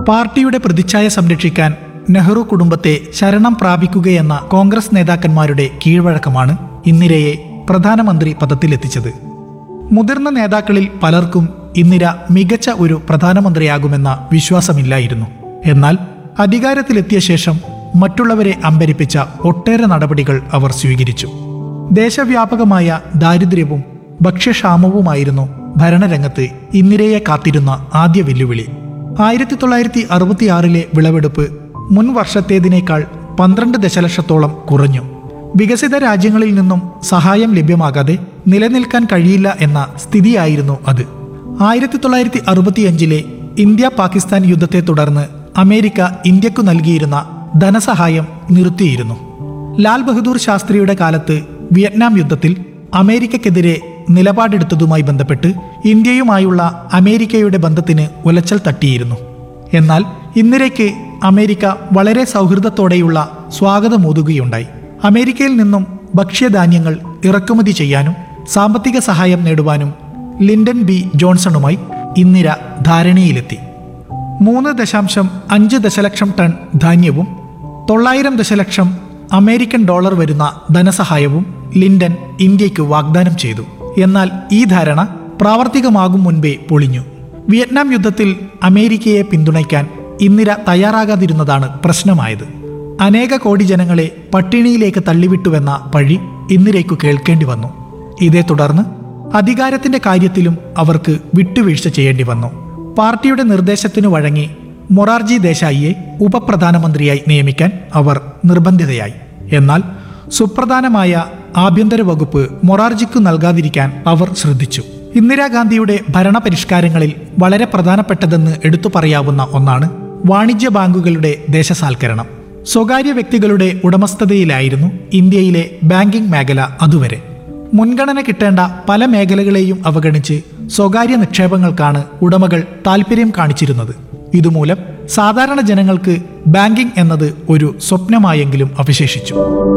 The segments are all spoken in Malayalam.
പാർട്ടിയുടെ പ്രതിച്ഛായ സംരക്ഷിക്കാൻ നെഹ്റു കുടുംബത്തെ ശരണം പ്രാപിക്കുകയെന്ന കോൺഗ്രസ് നേതാക്കന്മാരുടെ കീഴ്വഴക്കമാണ് ഇന്ദിരയെ പ്രധാനമന്ത്രി പദത്തിലെത്തിച്ചത് മുതിർന്ന നേതാക്കളിൽ പലർക്കും ഇന്ദിര മികച്ച ഒരു പ്രധാനമന്ത്രിയാകുമെന്ന വിശ്വാസമില്ലായിരുന്നു എന്നാൽ അധികാരത്തിലെത്തിയ ശേഷം മറ്റുള്ളവരെ അമ്പരിപ്പിച്ച ഒട്ടേറെ നടപടികൾ അവർ സ്വീകരിച്ചു ദേശവ്യാപകമായ ദാരിദ്ര്യവും ഭക്ഷ്യക്ഷാമവുമായിരുന്നു ഭരണരംഗത്ത് ഇന്ദിരയെ കാത്തിരുന്ന ആദ്യ വെല്ലുവിളി ആയിരത്തി തൊള്ളായിരത്തി അറുപത്തിയാറിലെ വിളവെടുപ്പ് മുൻ വർഷത്തേതിനേക്കാൾ പന്ത്രണ്ട് ദശലക്ഷത്തോളം കുറഞ്ഞു വികസിത രാജ്യങ്ങളിൽ നിന്നും സഹായം ലഭ്യമാകാതെ നിലനിൽക്കാൻ കഴിയില്ല എന്ന സ്ഥിതിയായിരുന്നു അത് ആയിരത്തി തൊള്ളായിരത്തി അറുപത്തിയഞ്ചിലെ ഇന്ത്യ പാകിസ്ഥാൻ യുദ്ധത്തെ തുടർന്ന് അമേരിക്ക ഇന്ത്യക്കു നൽകിയിരുന്ന ധനസഹായം നിർത്തിയിരുന്നു ലാൽ ബഹദൂർ ശാസ്ത്രിയുടെ കാലത്ത് വിയറ്റ്നാം യുദ്ധത്തിൽ അമേരിക്കക്കെതിരെ നിലപാടെടുത്തതുമായി ബന്ധപ്പെട്ട് ഇന്ത്യയുമായുള്ള അമേരിക്കയുടെ ബന്ധത്തിന് ഉലച്ചൽ തട്ടിയിരുന്നു എന്നാൽ ഇന്ദിരയ്ക്ക് അമേരിക്ക വളരെ സൗഹൃദത്തോടെയുള്ള സ്വാഗതമോതുകയുണ്ടായി അമേരിക്കയിൽ നിന്നും ഭക്ഷ്യധാന്യങ്ങൾ ഇറക്കുമതി ചെയ്യാനും സാമ്പത്തിക സഹായം നേടുവാനും ലിൻഡൻ ബി ജോൺസണുമായി ഇന്ദിര ധാരണയിലെത്തി മൂന്ന് ദശാംശം അഞ്ച് ദശലക്ഷം ടൺ ധാന്യവും തൊള്ളായിരം ദശലക്ഷം അമേരിക്കൻ ഡോളർ വരുന്ന ധനസഹായവും ലിൻഡൻ ഇന്ത്യക്ക് വാഗ്ദാനം ചെയ്തു എന്നാൽ ഈ ധാരണ പ്രാവർത്തികമാകും മുൻപേ പൊളിഞ്ഞു വിയറ്റ്നാം യുദ്ധത്തിൽ അമേരിക്കയെ പിന്തുണയ്ക്കാൻ ഇന്ദിര തയ്യാറാകാതിരുന്നതാണ് പ്രശ്നമായത് അനേക കോടി ജനങ്ങളെ പട്ടിണിയിലേക്ക് തള്ളിവിട്ടുവെന്ന പഴി ഇന്ദിരയ്ക്കു കേൾക്കേണ്ടി വന്നു ഇതേ തുടർന്ന് അധികാരത്തിന്റെ കാര്യത്തിലും അവർക്ക് വിട്ടുവീഴ്ച ചെയ്യേണ്ടി വന്നു പാർട്ടിയുടെ നിർദ്ദേശത്തിനു വഴങ്ങി മൊറാർജി ദേശായിയെ ഉപപ്രധാനമന്ത്രിയായി നിയമിക്കാൻ അവർ നിർബന്ധിതയായി എന്നാൽ സുപ്രധാനമായ ആഭ്യന്തര വകുപ്പ് മൊറാർജിക്കു നൽകാതിരിക്കാൻ അവർ ശ്രദ്ധിച്ചു ഇന്ദിരാഗാന്ധിയുടെ ഭരണപരിഷ്കാരങ്ങളിൽ വളരെ പ്രധാനപ്പെട്ടതെന്ന് എടുത്തു പറയാവുന്ന ഒന്നാണ് വാണിജ്യ ബാങ്കുകളുടെ ദേശസാൽക്കരണം സ്വകാര്യ വ്യക്തികളുടെ ഉടമസ്ഥതയിലായിരുന്നു ഇന്ത്യയിലെ ബാങ്കിംഗ് മേഖല അതുവരെ മുൻഗണന കിട്ടേണ്ട പല മേഖലകളെയും അവഗണിച്ച് സ്വകാര്യ നിക്ഷേപങ്ങൾക്കാണ് ഉടമകൾ താൽപ്പര്യം കാണിച്ചിരുന്നത് ഇതുമൂലം സാധാരണ ജനങ്ങൾക്ക് ബാങ്കിംഗ് എന്നത് ഒരു സ്വപ്നമായെങ്കിലും അവശേഷിച്ചു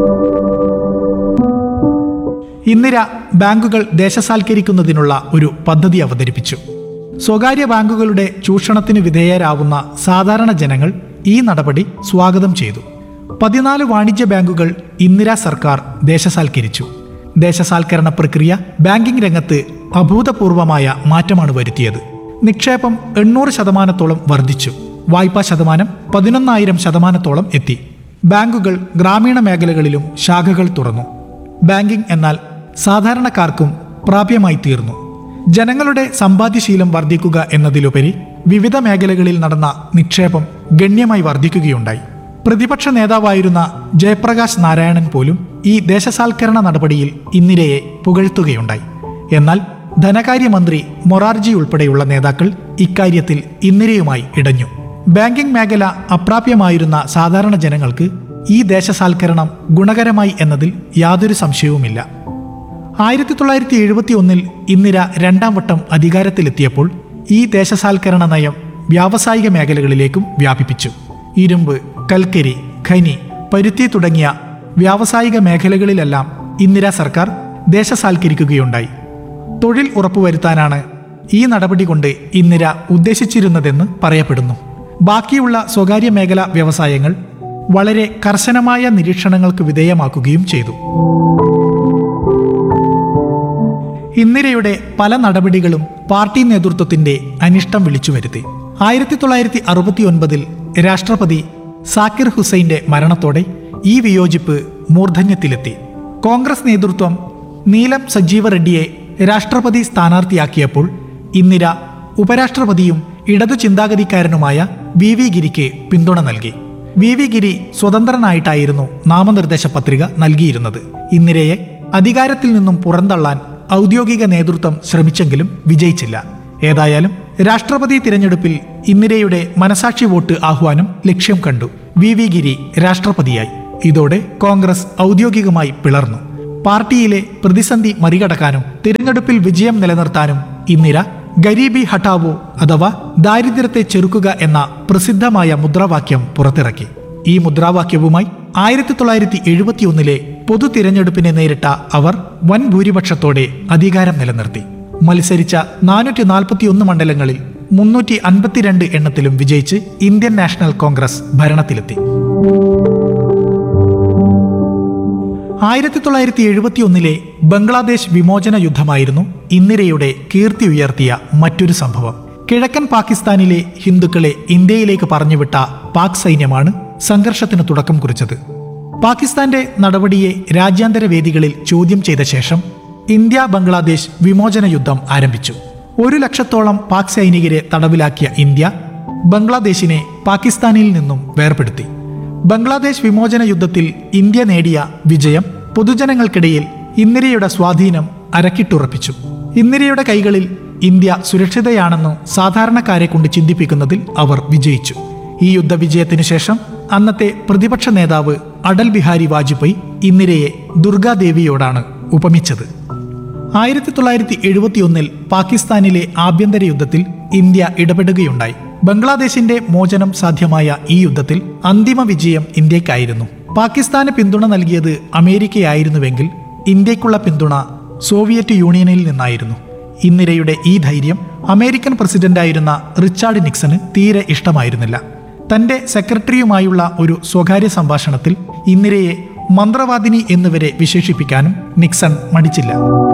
ഇന്ദിര ബാങ്കുകൾ ദേശസാൽക്കരിക്കുന്നതിനുള്ള ഒരു പദ്ധതി അവതരിപ്പിച്ചു സ്വകാര്യ ബാങ്കുകളുടെ ചൂഷണത്തിന് വിധേയരാവുന്ന സാധാരണ ജനങ്ങൾ ഈ നടപടി സ്വാഗതം ചെയ്തു പതിനാല് വാണിജ്യ ബാങ്കുകൾ ഇന്ദിര സർക്കാർ ദേശസാൽക്കരിച്ചു ദേശസാൽക്കരണ പ്രക്രിയ ബാങ്കിംഗ് രംഗത്ത് അഭൂതപൂർവമായ മാറ്റമാണ് വരുത്തിയത് നിക്ഷേപം എണ്ണൂറ് ശതമാനത്തോളം വർദ്ധിച്ചു വായ്പാ ശതമാനം പതിനൊന്നായിരം ശതമാനത്തോളം എത്തി ബാങ്കുകൾ ഗ്രാമീണ മേഖലകളിലും ശാഖകൾ തുറന്നു ബാങ്കിംഗ് എന്നാൽ സാധാരണക്കാർക്കും പ്രാപ്യമായി തീർന്നു ജനങ്ങളുടെ സമ്പാദ്യശീലം വർദ്ധിക്കുക എന്നതിലുപരി വിവിധ മേഖലകളിൽ നടന്ന നിക്ഷേപം ഗണ്യമായി വർദ്ധിക്കുകയുണ്ടായി പ്രതിപക്ഷ നേതാവായിരുന്ന ജയപ്രകാശ് നാരായണൻ പോലും ഈ ദേശസാൽക്കരണ നടപടിയിൽ ഇന്ദിരയെ പുകഴ്ത്തുകയുണ്ടായി എന്നാൽ ധനകാര്യമന്ത്രി മൊറാർജി ഉൾപ്പെടെയുള്ള നേതാക്കൾ ഇക്കാര്യത്തിൽ ഇന്ദിരയുമായി ഇടഞ്ഞു ബാങ്കിംഗ് മേഖല അപ്രാപ്യമായിരുന്ന സാധാരണ ജനങ്ങൾക്ക് ഈ ദേശസാൽക്കരണം ഗുണകരമായി എന്നതിൽ യാതൊരു സംശയവുമില്ല ആയിരത്തി തൊള്ളായിരത്തി എഴുപത്തി ഒന്നിൽ ഇന്ദിര രണ്ടാം വട്ടം അധികാരത്തിലെത്തിയപ്പോൾ ഈ ദേശസാൽക്കരണ നയം വ്യാവസായിക മേഖലകളിലേക്കും വ്യാപിപ്പിച്ചു ഇരുമ്പ് കൽക്കരി ഖനി പരുത്തി തുടങ്ങിയ വ്യാവസായിക മേഖലകളിലെല്ലാം ഇന്ദിര സർക്കാർ ദേശസാൽക്കരിക്കുകയുണ്ടായി തൊഴിൽ ഉറപ്പുവരുത്താനാണ് ഈ നടപടി കൊണ്ട് ഇന്ദിര ഉദ്ദേശിച്ചിരുന്നതെന്ന് പറയപ്പെടുന്നു ബാക്കിയുള്ള സ്വകാര്യ മേഖല വ്യവസായങ്ങൾ വളരെ കർശനമായ നിരീക്ഷണങ്ങൾക്ക് വിധേയമാക്കുകയും ചെയ്തു ഇന്ദിരയുടെ പല നടപടികളും പാർട്ടി നേതൃത്വത്തിന്റെ അനിഷ്ടം വിളിച്ചു വരുത്തി ആയിരത്തി തൊള്ളായിരത്തി അറുപത്തി ഒൻപതിൽ രാഷ്ട്രപതി സാക്കിർ ഹുസൈന്റെ മരണത്തോടെ ഈ വിയോജിപ്പ് മൂർധന്യത്തിലെത്തി കോൺഗ്രസ് നേതൃത്വം നീലം സജീവ റെഡ്ഡിയെ രാഷ്ട്രപതി സ്ഥാനാർത്ഥിയാക്കിയപ്പോൾ ഇന്ദിര ഉപരാഷ്ട്രപതിയും ഇടതു ചിന്താഗതിക്കാരനുമായ വി വി ഗിരിക്ക് പിന്തുണ നൽകി വി വി ഗിരി സ്വതന്ത്രനായിട്ടായിരുന്നു നാമനിർദ്ദേശ പത്രിക നൽകിയിരുന്നത് ഇന്ദിരയെ അധികാരത്തിൽ നിന്നും പുറന്തള്ളാൻ ഔദ്യോഗിക നേതൃത്വം ശ്രമിച്ചെങ്കിലും വിജയിച്ചില്ല ഏതായാലും രാഷ്ട്രപതി തിരഞ്ഞെടുപ്പിൽ ഇന്ദിരയുടെ മനസാക്ഷി വോട്ട് ആഹ്വാനം ലക്ഷ്യം കണ്ടു വി വി ഗിരി രാഷ്ട്രപതിയായി ഇതോടെ കോൺഗ്രസ് ഔദ്യോഗികമായി പിളർന്നു പാർട്ടിയിലെ പ്രതിസന്ധി മറികടക്കാനും തിരഞ്ഞെടുപ്പിൽ വിജയം നിലനിർത്താനും ഇന്ദിര ഗരീബി ഹട്ടാവോ അഥവാ ദാരിദ്ര്യത്തെ ചെറുക്കുക എന്ന പ്രസിദ്ധമായ മുദ്രാവാക്യം പുറത്തിറക്കി ഈ മുദ്രാവാക്യവുമായി ആയിരത്തി തൊള്ളായിരത്തി എഴുപത്തിയൊന്നിലെ പൊതു തിരഞ്ഞെടുപ്പിനെ നേരിട്ട അവർ വൻ ഭൂരിപക്ഷത്തോടെ അധികാരം നിലനിർത്തി മത്സരിച്ച നാനൂറ്റി നാൽപ്പത്തിയൊന്ന് മണ്ഡലങ്ങളിൽ മുന്നൂറ്റി അൻപത്തിരണ്ട് എണ്ണത്തിലും വിജയിച്ച് ഇന്ത്യൻ നാഷണൽ കോൺഗ്രസ് ഭരണത്തിലെത്തി ആയിരത്തി തൊള്ളായിരത്തി എഴുപത്തി ഒന്നിലെ ബംഗ്ലാദേശ് വിമോചന യുദ്ധമായിരുന്നു ഇന്ദിരയുടെ കീർത്തി ഉയർത്തിയ മറ്റൊരു സംഭവം കിഴക്കൻ പാകിസ്ഥാനിലെ ഹിന്ദുക്കളെ ഇന്ത്യയിലേക്ക് പറഞ്ഞുവിട്ട പാക് സൈന്യമാണ് സംഘർഷത്തിന് തുടക്കം കുറിച്ചത് പാകിസ്ഥാന്റെ നടപടിയെ രാജ്യാന്തര വേദികളിൽ ചോദ്യം ചെയ്ത ശേഷം ഇന്ത്യ ബംഗ്ലാദേശ് വിമോചന യുദ്ധം ആരംഭിച്ചു ഒരു ലക്ഷത്തോളം പാക് സൈനികരെ തടവിലാക്കിയ ഇന്ത്യ ബംഗ്ലാദേശിനെ പാകിസ്ഥാനിൽ നിന്നും വേർപെടുത്തി ബംഗ്ലാദേശ് വിമോചന യുദ്ധത്തിൽ ഇന്ത്യ നേടിയ വിജയം പൊതുജനങ്ങൾക്കിടയിൽ ഇന്ദിരയുടെ സ്വാധീനം അരക്കിട്ടുറപ്പിച്ചു ഇന്ദിരയുടെ കൈകളിൽ ഇന്ത്യ സുരക്ഷിതയാണെന്ന് സാധാരണക്കാരെ കൊണ്ട് ചിന്തിപ്പിക്കുന്നതിൽ അവർ വിജയിച്ചു ഈ യുദ്ധവിജയത്തിനു ശേഷം അന്നത്തെ പ്രതിപക്ഷ നേതാവ് അടൽ ബിഹാരി വാജ്പേയി ഇന്ദിരയെ ദുർഗാദേവിയോടാണ് ഉപമിച്ചത് ആയിരത്തി തൊള്ളായിരത്തി എഴുപത്തിയൊന്നിൽ പാകിസ്ഥാനിലെ ആഭ്യന്തര യുദ്ധത്തിൽ ഇന്ത്യ ഇടപെടുകയുണ്ടായി ബംഗ്ലാദേശിന്റെ മോചനം സാധ്യമായ ഈ യുദ്ധത്തിൽ അന്തിമ വിജയം ഇന്ത്യക്കായിരുന്നു പാകിസ്ഥാന് പിന്തുണ നൽകിയത് അമേരിക്കയായിരുന്നുവെങ്കിൽ ഇന്ത്യക്കുള്ള പിന്തുണ സോവിയറ്റ് യൂണിയനിൽ നിന്നായിരുന്നു ഇന്ദിരയുടെ ഈ ധൈര്യം അമേരിക്കൻ പ്രസിഡന്റായിരുന്ന റിച്ചാർഡ് നിക്സന് തീരെ ഇഷ്ടമായിരുന്നില്ല തന്റെ സെക്രട്ടറിയുമായുള്ള ഒരു സ്വകാര്യ സംഭാഷണത്തിൽ ഇന്ദിരയെ മന്ത്രവാദിനി എന്നുവരെ വിശേഷിപ്പിക്കാനും നിക്സൺ മടിച്ചില്ല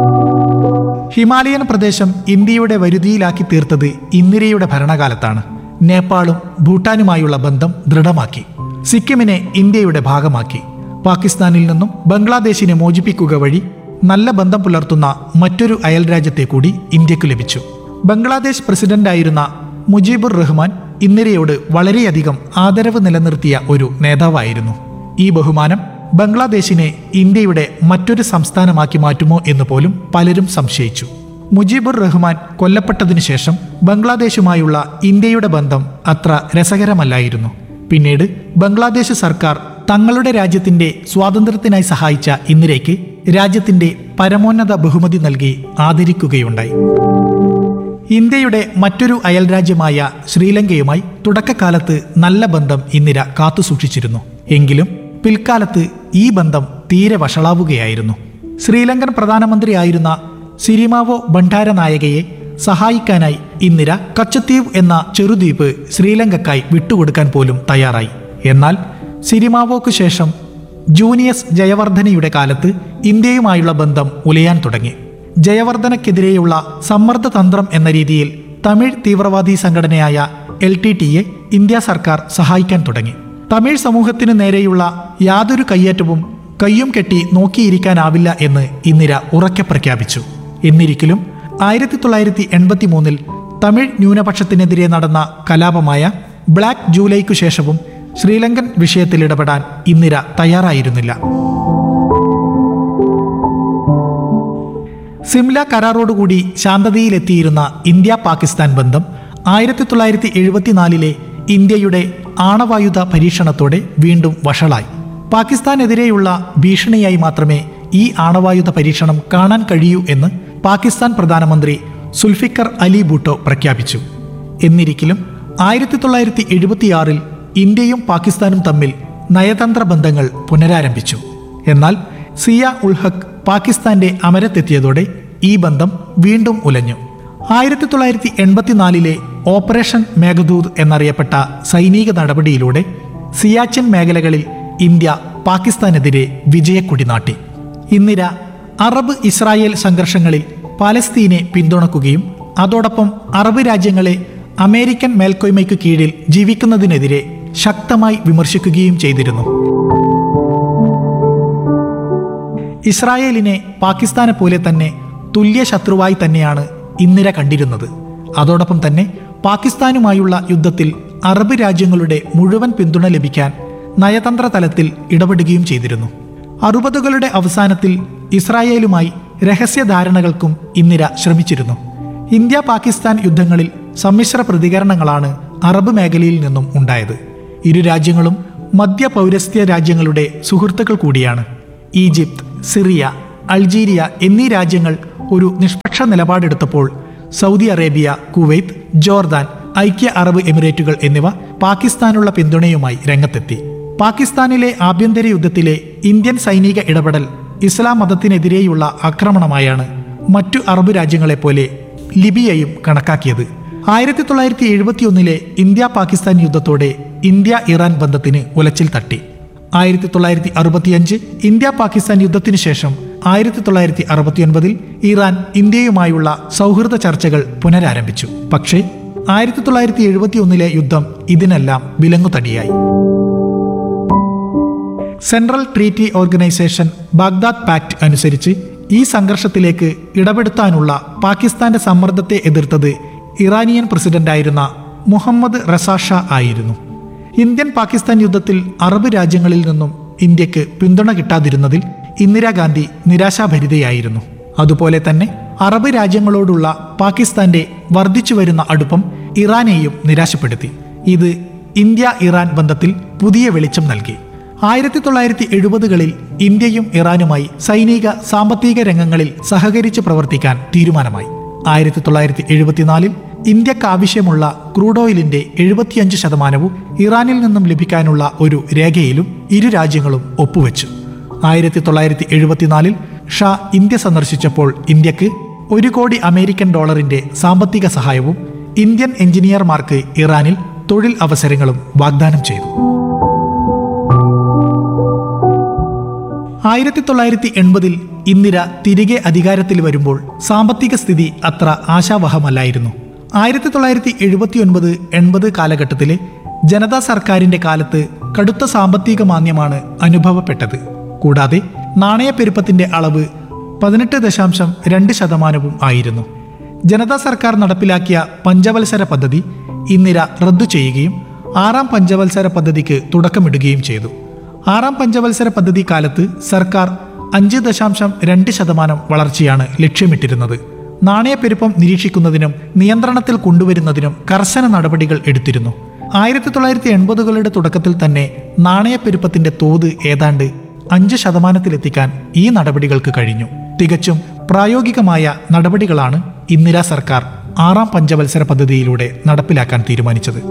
ഹിമാലയൻ പ്രദേശം ഇന്ത്യയുടെ വരുതിയിലാക്കി തീർത്തത് ഇന്ദിരയുടെ ഭരണകാലത്താണ് നേപ്പാളും ഭൂട്ടാനുമായുള്ള ബന്ധം ദൃഢമാക്കി സിക്കിമിനെ ഇന്ത്യയുടെ ഭാഗമാക്കി പാകിസ്ഥാനിൽ നിന്നും ബംഗ്ലാദേശിനെ മോചിപ്പിക്കുക വഴി നല്ല ബന്ധം പുലർത്തുന്ന മറ്റൊരു അയൽരാജ്യത്തെ കൂടി ഇന്ത്യക്ക് ലഭിച്ചു ബംഗ്ലാദേശ് പ്രസിഡന്റായിരുന്ന മുജീബുർ റഹ്മാൻ ഇന്ദിരയോട് വളരെയധികം ആദരവ് നിലനിർത്തിയ ഒരു നേതാവായിരുന്നു ഈ ബഹുമാനം ബംഗ്ലാദേശിനെ ഇന്ത്യയുടെ മറ്റൊരു സംസ്ഥാനമാക്കി മാറ്റുമോ എന്ന് പോലും പലരും സംശയിച്ചു മുജീബുർ റഹ്മാൻ കൊല്ലപ്പെട്ടതിനു ശേഷം ബംഗ്ലാദേശുമായുള്ള ഇന്ത്യയുടെ ബന്ധം അത്ര രസകരമല്ലായിരുന്നു പിന്നീട് ബംഗ്ലാദേശ് സർക്കാർ തങ്ങളുടെ രാജ്യത്തിന്റെ സ്വാതന്ത്ര്യത്തിനായി സഹായിച്ച ഇന്ദിരയ്ക്ക് രാജ്യത്തിന്റെ പരമോന്നത ബഹുമതി നൽകി ആദരിക്കുകയുണ്ടായി ഇന്ത്യയുടെ മറ്റൊരു അയൽരാജ്യമായ ശ്രീലങ്കയുമായി തുടക്കകാലത്ത് നല്ല ബന്ധം ഇന്ദിര കാത്തുസൂക്ഷിച്ചിരുന്നു എങ്കിലും പിൽക്കാലത്ത് ഈ ബന്ധം തീരെ വഷളാവുകയായിരുന്നു ശ്രീലങ്കൻ പ്രധാനമന്ത്രിയായിരുന്ന സിരിമാവോ ഭണ്ഡാരനായകയെ സഹായിക്കാനായി ഇന്ദിര കച്ചത്തീവ് എന്ന ചെറുദ്വീപ് ശ്രീലങ്കക്കായി വിട്ടുകൊടുക്കാൻ പോലും തയ്യാറായി എന്നാൽ സിരിമാവോക്ക് ശേഷം ജൂനിയസ് ജയവർദ്ധനയുടെ കാലത്ത് ഇന്ത്യയുമായുള്ള ബന്ധം ഉലയാൻ തുടങ്ങി ജയവർദ്ധനക്കെതിരെയുള്ള സമ്മർദ്ദതന്ത്രം എന്ന രീതിയിൽ തമിഴ് തീവ്രവാദി സംഘടനയായ എൽ ടി ടിയെ ഇന്ത്യ സർക്കാർ സഹായിക്കാൻ തുടങ്ങി തമിഴ് സമൂഹത്തിനു നേരെയുള്ള യാതൊരു കയ്യേറ്റവും കയ്യും കെട്ടി നോക്കിയിരിക്കാനാവില്ല എന്ന് ഇന്ദിര ഉറക്കെ പ്രഖ്യാപിച്ചു എന്നിരിക്കലും ആയിരത്തി തൊള്ളായിരത്തി എൺപത്തി മൂന്നിൽ തമിഴ് ന്യൂനപക്ഷത്തിനെതിരെ നടന്ന കലാപമായ ബ്ലാക്ക് ജൂലൈക്കു ശേഷവും ശ്രീലങ്കൻ വിഷയത്തിൽ ഇടപെടാൻ ഇന്ദിര തയ്യാറായിരുന്നില്ല സിംല കരാറോടുകൂടി ശാന്തതയിലെത്തിയിരുന്ന ഇന്ത്യ പാകിസ്ഥാൻ ബന്ധം ആയിരത്തി തൊള്ളായിരത്തി എഴുപത്തിനാലിലെ ഇന്ത്യയുടെ ആണവായുധ പരീക്ഷണത്തോടെ വീണ്ടും വഷളായി പാകിസ്ഥാനെതിരെയുള്ള ഭീഷണിയായി മാത്രമേ ഈ ആണവായുധ പരീക്ഷണം കാണാൻ കഴിയൂ എന്ന് പാകിസ്ഥാൻ പ്രധാനമന്ത്രി സുൽഫിക്കർ അലി ഭൂട്ടോ പ്രഖ്യാപിച്ചു എന്നിരിക്കലും ആയിരത്തി തൊള്ളായിരത്തി എഴുപത്തിയാറിൽ ഇന്ത്യയും പാകിസ്ഥാനും തമ്മിൽ നയതന്ത്ര ബന്ധങ്ങൾ പുനരാരംഭിച്ചു എന്നാൽ സിയ ഉൾ ഹക്ക് പാകിസ്ഥാന്റെ അമരത്തെത്തിയതോടെ ഈ ബന്ധം വീണ്ടും ഉലഞ്ഞു ആയിരത്തി തൊള്ളായിരത്തി എൺപത്തിനാലിലെ ഓപ്പറേഷൻ മേഘദൂത് എന്നറിയപ്പെട്ട സൈനിക നടപടിയിലൂടെ സിയാച്ചിൻ മേഖലകളിൽ ഇന്ത്യ പാകിസ്ഥാനെതിരെ വിജയക്കൊടി നാട്ടി ഇന്ദിര അറബ് ഇസ്രായേൽ സംഘർഷങ്ങളിൽ പാലസ്തീനെ പിന്തുണക്കുകയും അതോടൊപ്പം അറബ് രാജ്യങ്ങളെ അമേരിക്കൻ മേൽക്കോയ്മയ്ക്ക് കീഴിൽ ജീവിക്കുന്നതിനെതിരെ ശക്തമായി വിമർശിക്കുകയും ചെയ്തിരുന്നു ഇസ്രായേലിനെ പാകിസ്ഥാനെ പോലെ തന്നെ തുല്യ ശത്രുവായി തന്നെയാണ് ഇന്ദിര കണ്ടിരുന്നത് അതോടൊപ്പം തന്നെ പാകിസ്ഥാനുമായുള്ള യുദ്ധത്തിൽ അറബ് രാജ്യങ്ങളുടെ മുഴുവൻ പിന്തുണ ലഭിക്കാൻ നയതന്ത്ര തലത്തിൽ ഇടപെടുകയും ചെയ്തിരുന്നു അറുപതുകളുടെ അവസാനത്തിൽ ഇസ്രായേലുമായി രഹസ്യധാരണകൾക്കും ഇന്ദിര ശ്രമിച്ചിരുന്നു ഇന്ത്യ പാകിസ്ഥാൻ യുദ്ധങ്ങളിൽ സമ്മിശ്ര പ്രതികരണങ്ങളാണ് അറബ് മേഖലയിൽ നിന്നും ഉണ്ടായത് ഇരു രാജ്യങ്ങളും മധ്യ പൗരസ്ത്യ രാജ്യങ്ങളുടെ സുഹൃത്തുക്കൾ കൂടിയാണ് ഈജിപ്ത് സിറിയ അൾജീരിയ എന്നീ രാജ്യങ്ങൾ ഒരു നിഷ്പക്ഷ നിലപാടെടുത്തപ്പോൾ സൗദി അറേബ്യ കുവൈത്ത് ജോർദാൻ ഐക്യ അറബ് എമിറേറ്റുകൾ എന്നിവ പാകിസ്ഥാനുള്ള പിന്തുണയുമായി രംഗത്തെത്തി പാകിസ്ഥാനിലെ ആഭ്യന്തര യുദ്ധത്തിലെ ഇന്ത്യൻ സൈനിക ഇടപെടൽ ഇസ്ലാം മതത്തിനെതിരെയുള്ള ആക്രമണമായാണ് മറ്റു അറബ് രാജ്യങ്ങളെപ്പോലെ ലിബിയയും കണക്കാക്കിയത് ആയിരത്തി തൊള്ളായിരത്തി എഴുപത്തിയൊന്നിലെ ഇന്ത്യ പാകിസ്ഥാൻ യുദ്ധത്തോടെ ഇന്ത്യ ഇറാൻ ബന്ധത്തിന് ഉലച്ചിൽ തട്ടി ആയിരത്തി തൊള്ളായിരത്തി അറുപത്തിയഞ്ച് ഇന്ത്യ പാകിസ്ഥാൻ യുദ്ധത്തിനു ശേഷം ആയിരത്തി തൊള്ളായിരത്തി അറുപത്തിയൊൻപതിൽ ഇറാൻ ഇന്ത്യയുമായുള്ള സൗഹൃദ ചർച്ചകൾ പുനരാരംഭിച്ചു പക്ഷേ ആയിരത്തി തൊള്ളായിരത്തി എഴുപത്തിയൊന്നിലെ യുദ്ധം ഇതിനെല്ലാം വിലങ്ങുതടിയായി Central Treaty Organisation Baghdad Pact അനുസരിച്ച് ഈ സംഘർഷത്തിലേക്ക് ഇടപെടുത്താനുള്ള പാകിസ്ഥാന്റെ സമ്മർദ്ദത്തെ എതിർത്തത് ഇറാനിയൻ പ്രസിഡന്റായിരുന്ന മുഹമ്മദ് റസാ ഷാ ആയിരുന്നു ഇന്ത്യൻ പാകിസ്ഥാൻ യുദ്ധത്തിൽ അറബ് രാജ്യങ്ങളിൽ നിന്നും ഇന്ത്യക്ക് പിന്തുണ കിട്ടാതിരുന്നതിൽ ഇന്ദിരാഗാന്ധി നിരാശാഭരിതയായിരുന്നു അതുപോലെ തന്നെ അറബ് രാജ്യങ്ങളോടുള്ള പാകിസ്ഥാന്റെ വർദ്ധിച്ചു വരുന്ന അടുപ്പം ഇറാനെയും നിരാശപ്പെടുത്തി ഇത് ഇന്ത്യ ഇറാൻ ബന്ധത്തിൽ പുതിയ വെളിച്ചം നൽകി ആയിരത്തി തൊള്ളായിരത്തി എഴുപതുകളിൽ ഇന്ത്യയും ഇറാനുമായി സൈനിക സാമ്പത്തിക രംഗങ്ങളിൽ സഹകരിച്ച് പ്രവർത്തിക്കാൻ തീരുമാനമായി ആയിരത്തി തൊള്ളായിരത്തി എഴുപത്തിനാലിൽ ഇന്ത്യക്ക് ആവശ്യമുള്ള ക്രൂഡ് ഓയിലിന്റെ എഴുപത്തിയഞ്ച് ശതമാനവും ഇറാനിൽ നിന്നും ലഭിക്കാനുള്ള ഒരു രേഖയിലും ഇരു രാജ്യങ്ങളും ഒപ്പുവെച്ചു ആയിരത്തി തൊള്ളായിരത്തി എഴുപത്തിനാലിൽ ഷാ ഇന്ത്യ സന്ദർശിച്ചപ്പോൾ ഇന്ത്യക്ക് ഒരു കോടി അമേരിക്കൻ ഡോളറിന്റെ സാമ്പത്തിക സഹായവും ഇന്ത്യൻ എഞ്ചിനീയർമാർക്ക് ഇറാനിൽ തൊഴിൽ അവസരങ്ങളും വാഗ്ദാനം ചെയ്തു ആയിരത്തി തൊള്ളായിരത്തി എൺപതിൽ ഇന്ദിര തിരികെ അധികാരത്തിൽ വരുമ്പോൾ സാമ്പത്തിക സ്ഥിതി അത്ര ആശാവഹമല്ലായിരുന്നു ആയിരത്തി തൊള്ളായിരത്തി എഴുപത്തിയൊൻപത് എൺപത് കാലഘട്ടത്തിലെ ജനതാ സർക്കാരിന്റെ കാലത്ത് കടുത്ത സാമ്പത്തിക മാന്ദ്യമാണ് അനുഭവപ്പെട്ടത് കൂടാതെ നാണയപ്പെരുപ്പത്തിന്റെ അളവ് പതിനെട്ട് ദശാംശം രണ്ട് ശതമാനവും ആയിരുന്നു ജനതാ സർക്കാർ നടപ്പിലാക്കിയ പഞ്ചവത്സര പദ്ധതി ഇന്ദിര റദ്ദു ചെയ്യുകയും ആറാം പഞ്ചവത്സര പദ്ധതിക്ക് തുടക്കമിടുകയും ചെയ്തു ആറാം പഞ്ചവത്സര പദ്ധതി കാലത്ത് സർക്കാർ അഞ്ച് ദശാംശം രണ്ട് ശതമാനം വളർച്ചയാണ് ലക്ഷ്യമിട്ടിരുന്നത് നാണയപ്പെരുപ്പം നിരീക്ഷിക്കുന്നതിനും നിയന്ത്രണത്തിൽ കൊണ്ടുവരുന്നതിനും കർശന നടപടികൾ എടുത്തിരുന്നു ആയിരത്തി തൊള്ളായിരത്തി എൺപതുകളുടെ തുടക്കത്തിൽ തന്നെ നാണയപ്പെരുപ്പത്തിന്റെ തോത് ഏതാണ്ട് അഞ്ച് ശതമാനത്തിലെത്തിക്കാൻ ഈ നടപടികൾക്ക് കഴിഞ്ഞു തികച്ചും പ്രായോഗികമായ നടപടികളാണ് ഇന്ദിര സർക്കാർ ആറാം പഞ്ചവത്സര പദ്ധതിയിലൂടെ നടപ്പിലാക്കാൻ തീരുമാനിച്ചത്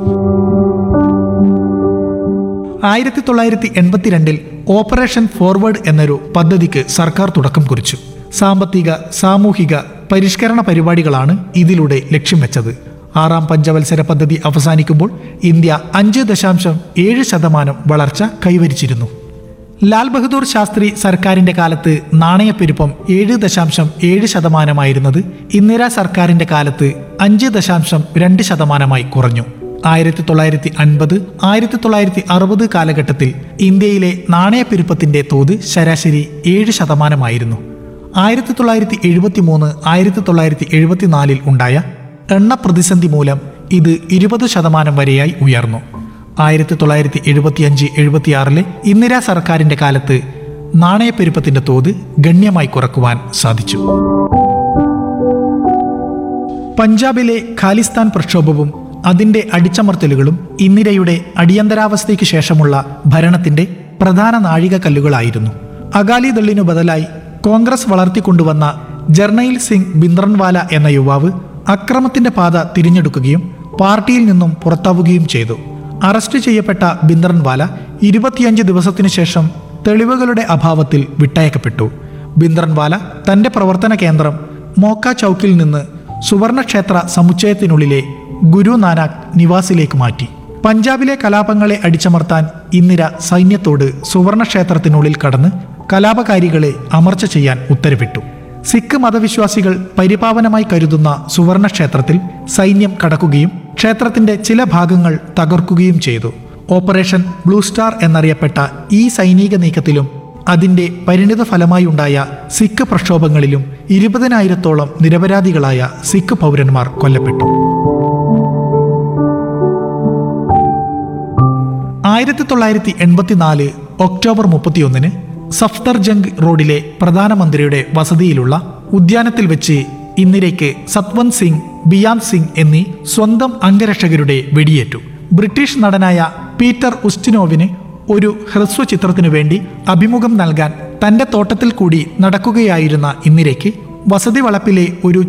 ആയിരത്തി തൊള്ളായിരത്തി എൺപത്തിരണ്ടിൽ ഓപ്പറേഷൻ ഫോർവേഡ് എന്നൊരു പദ്ധതിക്ക് സർക്കാർ തുടക്കം കുറിച്ചു സാമ്പത്തിക സാമൂഹിക പരിഷ്കരണ പരിപാടികളാണ് ഇതിലൂടെ ലക്ഷ്യം വെച്ചത് ആറാം പഞ്ചവത്സര പദ്ധതി അവസാനിക്കുമ്പോൾ ഇന്ത്യ അഞ്ച് ദശാംശം ഏഴ് ശതമാനം വളർച്ച കൈവരിച്ചിരുന്നു ലാൽ ബഹദൂർ ശാസ്ത്രി സർക്കാരിന്റെ കാലത്ത് നാണയപ്പെരുപ്പം ഏഴ് ദശാംശം ഏഴ് ശതമാനമായിരുന്നത് ഇന്ദിര സർക്കാരിന്റെ കാലത്ത് അഞ്ച് ദശാംശം രണ്ട് ശതമാനമായി കുറഞ്ഞു ആയിരത്തി തൊള്ളായിരത്തി അൻപത് ആയിരത്തി തൊള്ളായിരത്തി അറുപത് കാലഘട്ടത്തിൽ ഇന്ത്യയിലെ നാണയപ്പെരുപ്പത്തിന്റെ തോത് ശരാശരി ഏഴ് ശതമാനമായിരുന്നു ആയിരത്തി തൊള്ളായിരത്തി എഴുപത്തി മൂന്ന് ആയിരത്തി തൊള്ളായിരത്തി എഴുപത്തിനാലിൽ ഉണ്ടായ എണ്ണ പ്രതിസന്ധി മൂലം ഇത് ഇരുപത് ശതമാനം വരെയായി ഉയർന്നു ആയിരത്തി തൊള്ളായിരത്തി എഴുപത്തിയഞ്ച് എഴുപത്തിയാറിലെ ഇന്ദിര സർക്കാരിന്റെ കാലത്ത് നാണയപ്പെരുപ്പത്തിന്റെ തോത് ഗണ്യമായി കുറക്കുവാൻ സാധിച്ചു പഞ്ചാബിലെ ഖാലിസ്ഥാൻ പ്രക്ഷോഭവും അതിന്റെ അടിച്ചമർത്തലുകളും ഇന്ദിരയുടെ അടിയന്തരാവസ്ഥയ്ക്ക് ശേഷമുള്ള ഭരണത്തിന്റെ പ്രധാന നാഴികക്കല്ലുകളായിരുന്നു അകാലിദളിനു ബദലായി കോൺഗ്രസ് വളർത്തിക്കൊണ്ടുവന്ന ജർണയിൽ സിംഗ് ബിന്ദ്രൻവാല എന്ന യുവാവ് അക്രമത്തിന്റെ പാത തിരിഞ്ഞെടുക്കുകയും പാർട്ടിയിൽ നിന്നും പുറത്താവുകയും ചെയ്തു അറസ്റ്റ് ചെയ്യപ്പെട്ട ബിന്ദ്രൻവാല ഇരുപത്തിയഞ്ച് ദിവസത്തിനു ശേഷം തെളിവുകളുടെ അഭാവത്തിൽ വിട്ടയക്കപ്പെട്ടു ബിന്ദ്രൻവാല തന്റെ പ്രവർത്തന കേന്ദ്രം മോക്ക ചൌക്കിൽ നിന്ന് സുവർണക്ഷേത്ര സമുച്ചയത്തിനുള്ളിലെ ഗുരു നാനാക്ക് നിവാസിലേക്ക് മാറ്റി പഞ്ചാബിലെ കലാപങ്ങളെ അടിച്ചമർത്താൻ ഇന്ദിര സൈന്യത്തോട് സുവർണക്ഷേത്രത്തിനുള്ളിൽ കടന്ന് കലാപകാരികളെ അമർച്ച ചെയ്യാൻ ഉത്തരവിട്ടു സിഖ് മതവിശ്വാസികൾ പരിപാവനമായി കരുതുന്ന സുവർണക്ഷേത്രത്തിൽ സൈന്യം കടക്കുകയും ക്ഷേത്രത്തിന്റെ ചില ഭാഗങ്ങൾ തകർക്കുകയും ചെയ്തു ഓപ്പറേഷൻ ബ്ലൂ സ്റ്റാർ എന്നറിയപ്പെട്ട ഈ സൈനിക നീക്കത്തിലും അതിന്റെ പരിണിത ഫലമായി ഉണ്ടായ സിഖ് പ്രക്ഷോഭങ്ങളിലും ഇരുപതിനായിരത്തോളം നിരപരാധികളായ സിഖ് പൗരന്മാർ കൊല്ലപ്പെട്ടു ആയിരത്തി തൊള്ളായിരത്തി എൺപത്തിനാല് ഒക്ടോബർ മുപ്പത്തിയൊന്നിന് സഫ്ദർജംഗ് റോഡിലെ പ്രധാനമന്ത്രിയുടെ വസതിയിലുള്ള ഉദ്യാനത്തിൽ വെച്ച് ഇന്ദിരയ്ക്ക് സത്വന്ത് സിംഗ് ബിയാന്ത് സിംഗ് എന്നീ സ്വന്തം അംഗരക്ഷകരുടെ വെടിയേറ്റു ബ്രിട്ടീഷ് നടനായ പീറ്റർ ഉസ്റ്റിനോവിന് ഒരു ഹ്രസ്വചിത്രത്തിനു വേണ്ടി അഭിമുഖം നൽകാൻ തന്റെ തോട്ടത്തിൽ കൂടി നടക്കുകയായിരുന്ന ഇന്ദിരയ്ക്ക് വസതി വളപ്പിലെ ഒരു